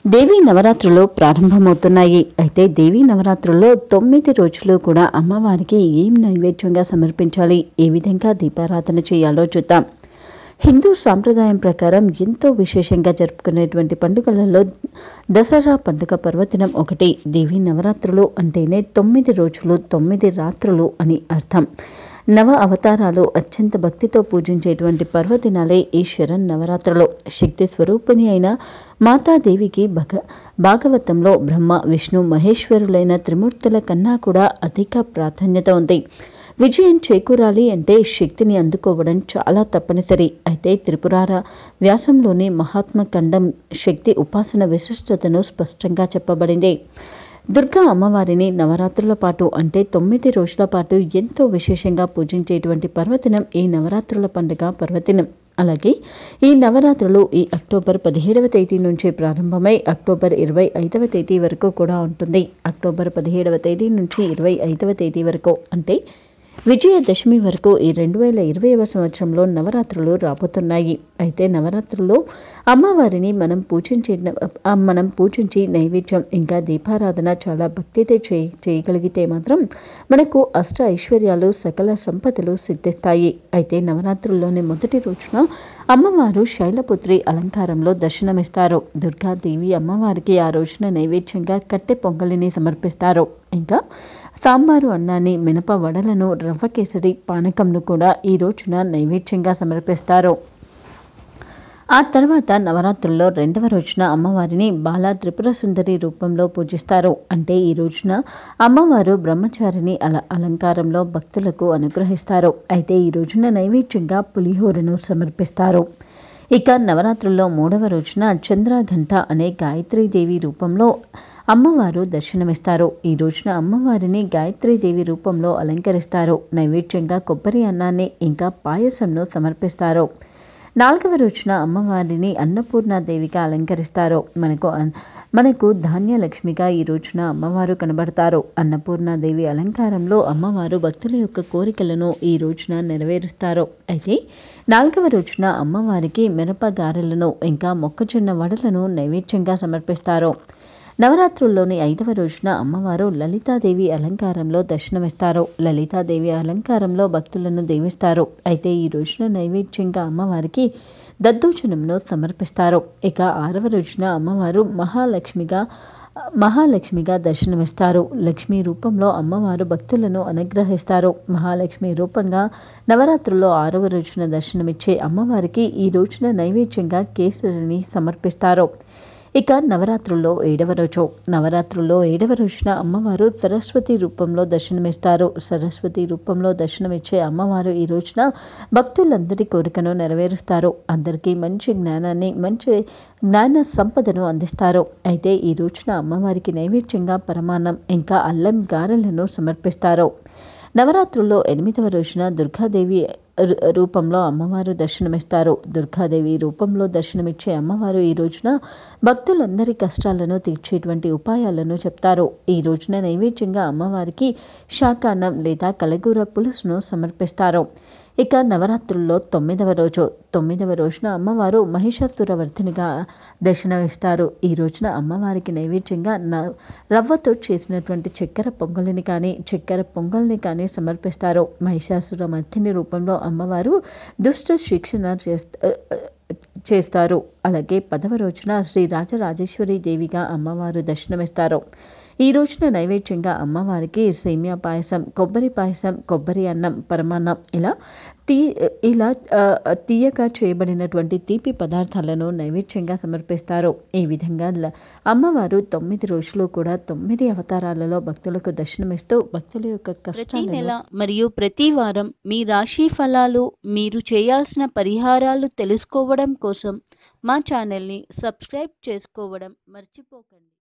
దేవీ నవరాత్రులు ప్రారంభమవుతున్నాయి అయితే దేవీ నవరాత్రుల్లో తొమ్మిది రోజులు కూడా అమ్మవారికి ఏం నైవేద్యంగా సమర్పించాలి ఏ విధంగా దీపారాధన చేయాలో చూద్దాం హిందూ సాంప్రదాయం ప్రకారం ఎంతో విశేషంగా జరుపుకునేటువంటి పండుగలలో దసరా పండుగ పర్వదినం ఒకటి దేవీ నవరాత్రులు అంటేనే తొమ్మిది రోజులు తొమ్మిది రాత్రులు అని అర్థం నవ అవతారాలు అత్యంత భక్తితో పూజించేటువంటి పర్వదినాలే ఈ శరణ్ నవరాత్రులు శక్తి స్వరూపిణి అయిన మాతాదేవికి భగ భాగవతంలో బ్రహ్మ విష్ణు మహేశ్వరులైన త్రిమూర్తుల కన్నా కూడా అధిక ప్రాధాన్యత ఉంది విజయం చేకూరాలి అంటే శక్తిని అందుకోవడం చాలా తప్పనిసరి అయితే త్రిపురార వ్యాసంలోని మహాత్మ ఖండం శక్తి ఉపాసన విశిష్టతను స్పష్టంగా చెప్పబడింది దుర్గా అమ్మవారిని నవరాత్రుల పాటు అంటే తొమ్మిది రోజుల పాటు ఎంతో విశేషంగా పూజించేటువంటి పర్వదినం ఈ నవరాత్రుల పండుగ పర్వదినం అలాగే ఈ నవరాత్రులు ఈ అక్టోబర్ పదిహేడవ తేదీ నుంచి ప్రారంభమై అక్టోబర్ ఇరవై ఐదవ తేదీ వరకు కూడా ఉంటుంది అక్టోబర్ పదిహేడవ తేదీ నుంచి ఇరవై ఐదవ తేదీ వరకు అంటే విజయదశమి వరకు ఈ రెండు వేల ఇరవైవ సంవత్సరంలో నవరాత్రులు రాబోతున్నాయి అయితే నవరాత్రుల్లో అమ్మవారిని మనం పూజించి మనం పూజించి నైవేద్యం ఇంకా దీపారాధన చాలా భక్తితో చేయ చేయగలిగితే మాత్రం మనకు అష్ట ఐశ్వర్యాలు సకల సంపదలు సిద్ధిస్తాయి అయితే నవరాత్రుల్లోని మొదటి రోజున అమ్మవారు శైలపుత్రి అలంకారంలో దర్శనమిస్తారు దుర్గాదేవి అమ్మవారికి ఆ రోజున నైవేద్యంగా కట్టె పొంగలిని సమర్పిస్తారు ఇంకా సాంబారు అన్నాన్ని మినప వడలను రవ్వ కేసరి పానకంను కూడా ఈ రోజున నైవేద్యంగా సమర్పిస్తారు ఆ తర్వాత నవరాత్రుల్లో రెండవ రోజున అమ్మవారిని బాలా త్రిపుర సుందరి రూపంలో పూజిస్తారు అంటే ఈ రోజున అమ్మవారు బ్రహ్మచారిని అల అలంకారంలో భక్తులకు అనుగ్రహిస్తారు అయితే ఈ రోజున నైవేద్యంగా పులిహోరను సమర్పిస్తారు ఇక నవరాత్రుల్లో మూడవ రోజున చంద్రఘంట అనే గాయత్రీదేవి రూపంలో అమ్మవారు దర్శనమిస్తారు ఈ రోజున అమ్మవారిని గాయత్రీదేవి రూపంలో అలంకరిస్తారు నైవేద్యంగా కొబ్బరి అన్నాన్ని ఇంకా పాయసంను సమర్పిస్తారు నాలుగవ రోజున అమ్మవారిని అన్నపూర్ణాదేవిగా అలంకరిస్తారు మనకు అన్- మనకు ధాన్యలక్ష్మిగా ఈ రోజున అమ్మవారు కనబడతారు అన్నపూర్ణాదేవి అలంకారంలో అమ్మవారు భక్తుల యొక్క కోరికలను ఈ రోజున నెరవేరుస్తారు అయితే నాలుగవ రోజున అమ్మవారికి మిరప గారెలను ఇంకా మొక్కజొన్న వడలను నైవేద్యంగా సమర్పిస్తారు నవరాత్రుల్లోని ఐదవ రోజున అమ్మవారు లలితాదేవి అలంకారంలో దర్శనమిస్తారు లలితాదేవి అలంకారంలో భక్తులను దీవిస్తారు అయితే ఈ రోజున నైవేద్యంగా అమ్మవారికి దద్దోజనంను సమర్పిస్తారు ఇక ఆరవ రోజున అమ్మవారు మహాలక్ష్మిగా మహాలక్ష్మిగా దర్శనమిస్తారు లక్ష్మీ రూపంలో అమ్మవారు భక్తులను అనుగ్రహిస్తారు మహాలక్ష్మి రూపంగా నవరాత్రుల్లో ఆరవ రోజున దర్శనమిచ్చే అమ్మవారికి ఈ రోజున నైవేద్యంగా కేసరిని సమర్పిస్తారు ఇక నవరాత్రుల్లో ఏడవ రోజు నవరాత్రుల్లో ఏడవ రోజున అమ్మవారు సరస్వతి రూపంలో దర్శనమిస్తారు సరస్వతి రూపంలో దర్శనమిచ్చే అమ్మవారు ఈ రోజున భక్తులందరి కోరికను నెరవేరుస్తారు అందరికీ మంచి జ్ఞానాన్ని మంచి జ్ఞాన సంపదను అందిస్తారు అయితే ఈ రోజున అమ్మవారికి నైవేద్యంగా పరమాన్నం ఇంకా అల్లం గారెలను సమర్పిస్తారు నవరాత్రుల్లో ఎనిమిదవ రోజున దుర్గాదేవి రు- రూపంలో అమ్మవారు దర్శనమిస్తారు దుర్గాదేవి రూపంలో దర్శనమిచ్చే అమ్మవారు ఈ రోజున భక్తులందరి కష్టాలను తీర్చేటువంటి ఉపాయాలను చెప్తారు ఈ రోజున నైవేద్యంగా అమ్మవారికి శాకాన్నం లేదా కలగూర పులుసును సమర్పిస్తారు ఇక నవరాత్రుల్లో తొమ్మిదవ రోజు తొమ్మిదవ రోజున అమ్మవారు మహిషాసురవర్ధినిగా దర్శనమిస్తారు ఈ రోజున అమ్మవారికి నైవేద్యంగా న రవ్వతో చేసినటువంటి చక్కెర పొంగలిని కానీ చక్కెర పొంగల్ని కానీ సమర్పిస్తారు మహిషాసుర మర్ధిని రూపంలో అమ్మవారు దుష్ట శిక్షణ చేస్త చేస్తారు అలాగే పదవ రోజున శ్రీ రాజరాజేశ్వరి దేవిగా అమ్మవారు దర్శనమిస్తారు ఈ రోజున నైవేద్యంగా అమ్మవారికి సేమియా పాయసం కొబ్బరి పాయసం కొబ్బరి అన్నం పరమాన్నం ఇలా తీ ఇలా ఆ, తీయగా చేయబడినటువంటి తీపి పదార్థాలను నైవేద్యంగా సమర్పిస్తారు ఈ విధంగా ల- అమ్మవారు తొమ్మిది రోజులు కూడా తొమ్మిది అవతారాలలో భక్తులకు దర్శనమిస్తూ భక్తుల యొక్క ప్రతి కష్టాలను నెల మరియు ప్రతి వారం మీ రాశి ఫలాలు మీరు చేయాల్సిన పరిహారాలు తెలుసుకోవడం కోసం మా ఛానల్ని సబ్స్క్రైబ్ చేసుకోవడం మర్చిపోకండి